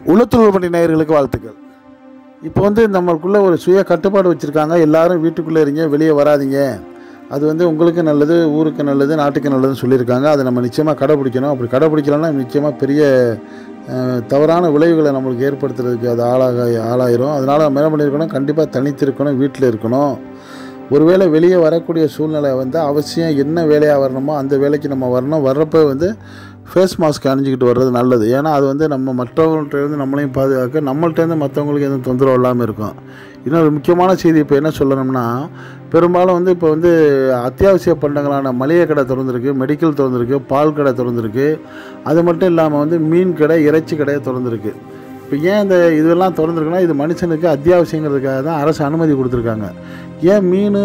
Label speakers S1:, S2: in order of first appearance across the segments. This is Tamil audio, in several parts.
S1: உளத்துள்ளுபடி நேயர்களுக்கு வாழ்த்துக்கள் இப்போ வந்து நம்மளுக்குள்ள ஒரு சுய கட்டுப்பாடு வச்சுருக்காங்க எல்லாரும் வீட்டுக்குள்ளே இருங்க வெளியே வராதீங்க அது வந்து உங்களுக்கு நல்லது ஊருக்கு நல்லது நாட்டுக்கு நல்லதுன்னு சொல்லியிருக்காங்க அதை நம்ம நிச்சயமாக கடைப்பிடிக்கணும் அப்படி கடைப்பிடிக்கலன்னா நிச்சயமாக பெரிய அஹ், தவறான விளைவுகளை நம்மளுக்கு ஏற்படுத்துறதுக்கு அது ஆளாக ஆளாயிரும் அதனால் நம்ம என்ன பண்ணியிருக்கணும் கண்டிப்பாக தனித்து இருக்கணும் வீட்டில் இருக்கணும் ஒருவேளை வெளியே வரக்கூடிய சூழ்நிலை வந்து அவசியம் என்ன வேலையாக வரணுமோ அந்த வேலைக்கு நம்ம வரணும் வர்றப்போ வந்து ஃபேஸ் மாஸ்க் அணிஞ்சிக்கிட்டு வர்றது நல்லது ஏன்னா அது வந்து நம்ம மற்றவங்கள்ட்டேருந்து நம்மளையும் பாதுகாக்க நம்மள்ட்டேருந்து மற்றவங்களுக்கு எதுவும் தொந்தரவு இல்லாமல் இருக்கும் இன்னொரு முக்கியமான செய்தி இப்போ என்ன சொல்லணும்னா பெரும்பாலும் வந்து இப்போ வந்து அத்தியாவசிய பண்டங்களான மளிகை கடை திறந்துருக்கு மெடிக்கல் திறந்துருக்கு பால் கடை திறந்துருக்கு அது மட்டும் இல்லாமல் வந்து மீன் கடை இறைச்சி கடை திறந்துருக்கு இப்போ ஏன் இந்த இதெல்லாம் திறந்துருக்குன்னா இது மனுஷனுக்கு அத்தியாவசியங்கிறதுக்காக தான் அரசு அனுமதி கொடுத்துருக்காங்க ஏன் மீன்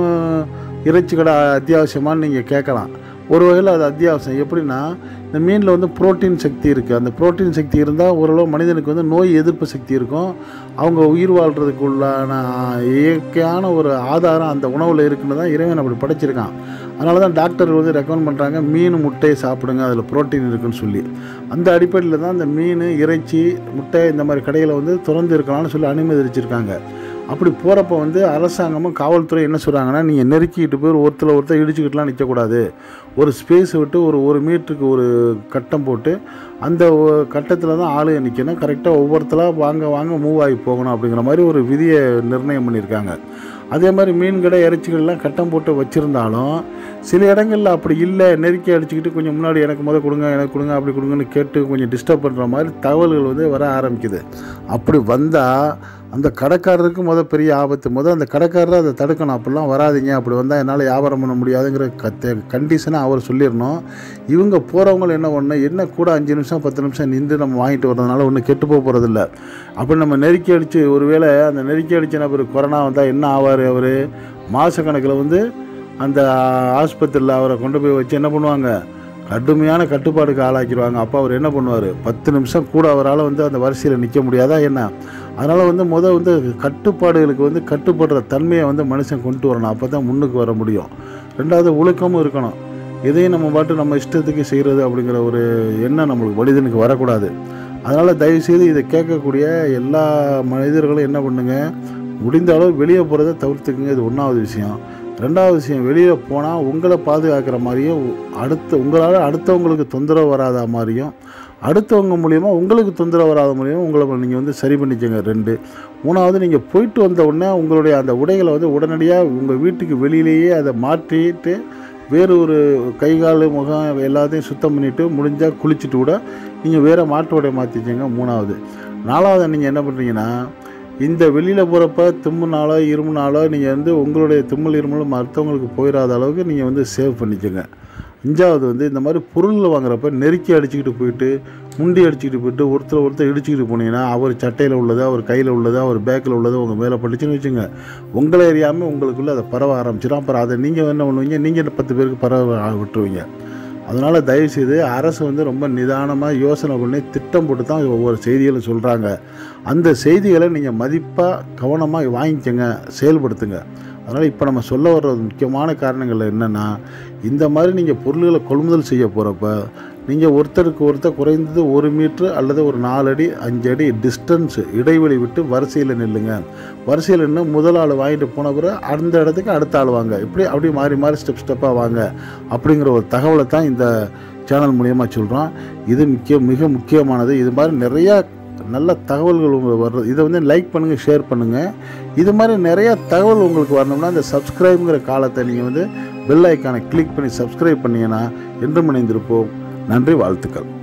S1: இறைச்சி கடை அத்தியாவசியமான்னு நீங்கள் கேட்கலாம் ஒரு வகையில் அது அத்தியாவசியம் எப்படின்னா இந்த மீனில் வந்து புரோட்டீன் சக்தி இருக்குது அந்த புரோட்டீன் சக்தி இருந்தால் ஓரளவு மனிதனுக்கு வந்து நோய் எதிர்ப்பு சக்தி இருக்கும் அவங்க உயிர் வாழ்கிறதுக்கு உள்ளான இயற்கையான ஒரு ஆதாரம் அந்த உணவில் இருக்குன்னு தான் இறைவன் அப்படி படைச்சிருக்கான் அதனால தான் டாக்டர் வந்து ரெக்கமெண்ட் பண்ணுறாங்க மீன் முட்டையை சாப்பிடுங்க அதில் புரோட்டீன் இருக்குன்னு சொல்லி அந்த அடிப்படையில் தான் இந்த மீன் இறைச்சி முட்டை இந்த மாதிரி கடைகளை வந்து திறந்து இருக்கலாம்னு சொல்லி அனுமதிச்சிருக்காங்க அப்படி போகிறப்ப வந்து அரசாங்கமும் காவல்துறை என்ன சொல்கிறாங்கன்னா நீங்கள் நெருக்கிட்டு போய் ஒருத்தர் ஒருத்தர் இடிச்சுக்கிட்டுலாம் நிற்கக்கூடாது ஒரு ஸ்பேஸ் விட்டு ஒரு ஒரு மீட்டருக்கு ஒரு கட்டம் போட்டு அந்த கட்டத்தில் தான் ஆளுங்க நிற்கணும் கரெக்டாக ஒவ்வொருத்தராக வாங்க வாங்க மூவ் ஆகி போகணும் அப்படிங்கிற மாதிரி ஒரு விதியை நிர்ணயம் பண்ணியிருக்காங்க அதே மாதிரி மீன் கடை இறைச்சிகள்லாம் கட்டம் போட்டு வச்சுருந்தாலும் சில இடங்களில் அப்படி இல்லை நெருக்கி அடிச்சுக்கிட்டு கொஞ்சம் முன்னாடி எனக்கு முத கொடுங்க எனக்கு கொடுங்க அப்படி கொடுங்கன்னு கேட்டு கொஞ்சம் டிஸ்டர்ப் பண்ணுற மாதிரி தகவல்கள் வந்து வர ஆரம்பிக்குது அப்படி வந்தால் அந்த கடைக்காரருக்கு முத பெரிய ஆபத்து முத அந்த கடைக்காரர் அதை தடுக்கணும் அப்படிலாம் வராதீங்க அப்படி வந்தால் என்னால் வியாபாரம் பண்ண முடியாதுங்கிற கத்த கண்டிஷனை அவர் சொல்லிடணும் இவங்க போகிறவங்க என்ன பண்ணணும் என்ன கூட அஞ்சு நிமிஷம் பத்து நிமிஷம் நின்று நம்ம வாங்கிட்டு வர்றதுனால ஒன்றும் கெட்டு போக போகிறதில்ல அப்படி நம்ம நெருக்கி அடித்து ஒருவேளை அந்த நெருக்கி அடித்த நபர் கொரோனா வந்தால் என்ன ஆவார் அவர் மாதக்கணக்கில் வந்து அந்த ஆஸ்பத்திரியில் அவரை கொண்டு போய் வச்சு என்ன பண்ணுவாங்க கடுமையான கட்டுப்பாடுக்கு ஆளாக்கிடுவாங்க அப்போ அவர் என்ன பண்ணுவார் பத்து நிமிஷம் கூட அவரால் வந்து அந்த வரிசையில் நிற்க முடியாதா என்ன அதனால் வந்து முத வந்து கட்டுப்பாடுகளுக்கு வந்து கட்டுப்படுற தன்மையை வந்து மனுஷன் கொண்டு வரணும் அப்போ தான் முன்னுக்கு வர முடியும் ரெண்டாவது ஒழுக்கமும் இருக்கணும் எதையும் நம்ம பாட்டு நம்ம இஷ்டத்துக்கு செய்கிறது அப்படிங்கிற ஒரு எண்ணம் நம்மளுக்கு மனிதனுக்கு வரக்கூடாது அதனால் தயவுசெய்து இதை கேட்கக்கூடிய எல்லா மனிதர்களும் என்ன பண்ணுங்க முடிந்த அளவு வெளியே போகிறத தவிர்த்துக்குங்க இது ஒன்றாவது விஷயம் ரெண்டாவது விஷயம் வெளியில் போனால் உங்களை பாதுகாக்கிற மாதிரியும் அடுத்த உங்களால் அடுத்தவங்களுக்கு தொந்தரவு வராத மாதிரியும் அடுத்தவங்க மூலியமாக உங்களுக்கு தொந்தரவு வராத மூலியமாக உங்களை நீங்கள் வந்து சரி பண்ணிக்கோங்க ரெண்டு மூணாவது நீங்கள் போயிட்டு வந்த உடனே உங்களுடைய அந்த உடைகளை வந்து உடனடியாக உங்கள் வீட்டுக்கு வெளியிலேயே அதை மாற்றிட்டு வேறு ஒரு கை கால் முகம் எல்லாத்தையும் சுத்தம் பண்ணிவிட்டு முடிஞ்சால் குளிச்சுட்டு கூட நீங்கள் வேறு மாட்டு உடைய மாற்றிக்கோங்க மூணாவது நாலாவது நீங்கள் என்ன பண்ணுறீங்கன்னா இந்த வெளியில் போகிறப்ப தும்முனாலோ இருமுனாலோ நீங்கள் வந்து உங்களுடைய தும்மல் இருமல் மற்றவங்களுக்கு போயிடாத அளவுக்கு நீங்கள் வந்து சேவ் பண்ணிக்கோங்க அஞ்சாவது வந்து இந்த மாதிரி பொருள் வாங்குறப்ப நெருக்கி அடிச்சுக்கிட்டு போயிட்டு முண்டி அடிச்சுக்கிட்டு போயிட்டு ஒருத்தர் ஒருத்தர் இடிச்சுக்கிட்டு போனீங்கன்னா அவர் சட்டையில் உள்ளது அவர் கையில் உள்ளது அவர் பேக்கில் உள்ளது உங்கள் மேலே பட்டுச்சுன்னு வச்சுங்க உங்களை அறியாமல் உங்களுக்குள்ளே அதை பரவ ஆரம்பிச்சிடும் அப்புறம் அதை நீங்கள் என்ன பண்ணுவீங்க நீங்கள் பத்து பேருக்கு பரவ விட்டுருவீங்க அதனால் தயவுசெய்து அரசு வந்து ரொம்ப நிதானமாக யோசனை பண்ணி திட்டம் போட்டு தான் ஒவ்வொரு செய்திகளும் சொல்கிறாங்க அந்த செய்திகளை நீங்கள் மதிப்பாக கவனமாக வாங்கிக்கோங்க செயல்படுத்துங்க அதனால் இப்போ நம்ம சொல்ல வர்ற முக்கியமான காரணங்கள் என்னென்னா இந்த மாதிரி நீங்கள் பொருள்களை கொள்முதல் செய்ய போகிறப்ப நீங்கள் ஒருத்தருக்கு ஒருத்தர் குறைந்தது ஒரு மீட்ரு அல்லது ஒரு நாலு அடி அஞ்சு அடி டிஸ்டன்ஸ் இடைவெளி விட்டு வரிசையில் நில்லுங்க வரிசையில் நின்று முதல் ஆள் வாங்கிட்டு போன பிறகு அந்த இடத்துக்கு அடுத்த ஆள் வாங்க இப்படி அப்படி மாறி மாறி ஸ்டெப் ஸ்டெப்பாக வாங்க அப்படிங்கிற ஒரு தகவலை தான் இந்த சேனல் மூலியமாக சொல்கிறோம் இது முக்கிய மிக முக்கியமானது இது மாதிரி நிறையா நல்ல தகவல்கள் உங்களுக்கு வர்றது இதை வந்து லைக் பண்ணுங்கள் ஷேர் பண்ணுங்கள் இது மாதிரி நிறையா தகவல் உங்களுக்கு வரணும்னா இந்த சப்ஸ்கிரைப்ங்கிற காலத்தை நீங்கள் வந்து பெல் ஐக்கானை கிளிக் பண்ணி சப்ஸ்கிரைப் பண்ணீங்கன்னா என்றும் இணைந்திருப்போம் நன்றி வாழ்த்துக்கள்